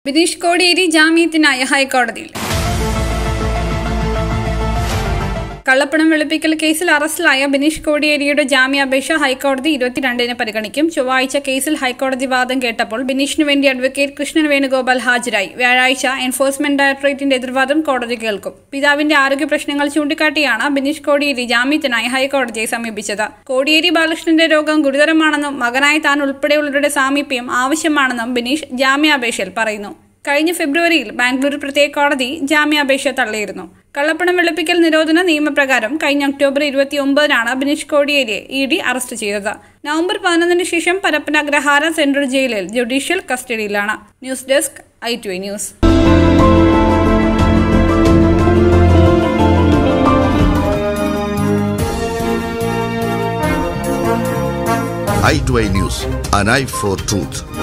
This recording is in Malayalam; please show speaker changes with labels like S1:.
S1: ബിനീഷ് കോടിയേരി ജാമ്യത്തിനായ ഹൈക്കോടതിയിൽ കള്ളപ്പണം വെളുപ്പിക്കൽ കേസിൽ അറസ്റ്റിലായ ബിനീഷ് കോടിയേരിയുടെ ജാമ്യാപേക്ഷ ഹൈക്കോടതി ഇരുപത്തിരണ്ടിന് പരിഗണിക്കും ചൊവ്വാഴ്ച കേസിൽ ഹൈക്കോടതി വാദം കേട്ടപ്പോൾ ബിനീഷിന് വേണ്ടി അഡ്വക്കേറ്റ് കൃഷ്ണൻ വേണുഗോപാൽ ഹാജരായി വ്യാഴാഴ്ച എൻഫോഴ്സ്മെന്റ് ഡയറക്ടറേറ്റിന്റെ എതിർവാദം കോടതി കേൾക്കും പിതാവിന്റെ ആരോഗ്യ പ്രശ്നങ്ങൾ ചൂണ്ടിക്കാട്ടിയാണ് ബിനീഷ് കോടിയേരി ജാമ്യത്തിനായി ഹൈക്കോടതിയെ സമീപിച്ചത് കോടിയേരി ബാലകൃഷ്ണന്റെ രോഗം ഗുരുതരമാണെന്നും മകനായി താൻ ഉൾപ്പെടെയുള്ളവരുടെ സാമീപ്യം ആവശ്യമാണെന്നും ബിനീഷ് ജാമ്യാപേക്ഷയിൽ പറയുന്നു കഴിഞ്ഞ ഫെബ്രുവരിയിൽ ബാംഗ്ലൂർ പ്രത്യേക കോടതി ജാമ്യാപേക്ഷ തള്ളിയിരുന്നു കള്ളപ്പണം വെളുപ്പിക്കൽ നിരോധന നിയമപ്രകാരം കഴിഞ്ഞ ഒക്ടോബർ ഇരുപത്തി ഒമ്പതിനാണ് ബിനീഷ് കോടിയേരിയെ ഇ ഡി അറസ്റ്റ് ചെയ്തത് നവംബർ പതിനൊന്നിന് ശേഷം പരപ്പന അഗ്രഹാര സെൻട്രൽ ജയിലിൽ ജുഡീഷ്യൽ കസ്റ്റഡിയിലാണ് news desk I two news
S2: i2i News, an eye for truth.